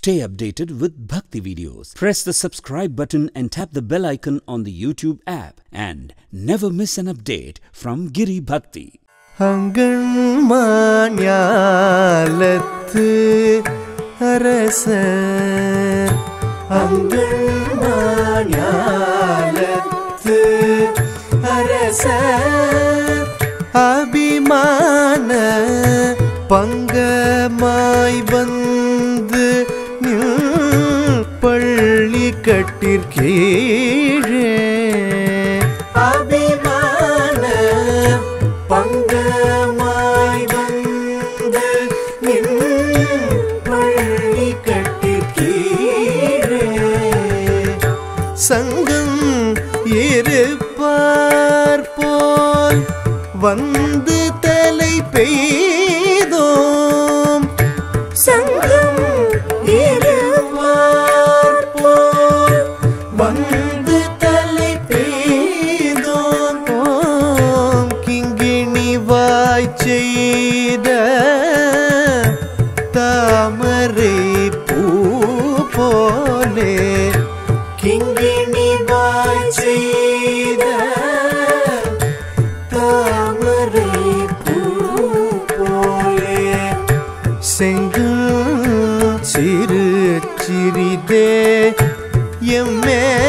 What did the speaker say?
Stay updated with Bhakti videos. Press the subscribe button and tap the bell icon on the YouTube app and never miss an update from Giri Bhakti. அங்கண்மாஞாலத்து அரசர் அங்கண்மாஞாலத்து அரசர் அபிமான பங்கமாய் வந்து நில் பள்ளி கட்டிற்கீழே அபிமான பங்கமாய் வந்து நின் பள்ளி கட்டிற்கீழே சங்கம் இருப்பார் போல் வந்து தலை பெய்தோம் சங்கம் இருப்பார் போல் வந்து தலை பெய்தோம் ஓம் கிங்கிணி வாய் செய்த தாமரை பூ போலே கிங்கிணி வாய் செய்த தாமரை பூ போலே செங்கு சிறு சிறிதே எம்மே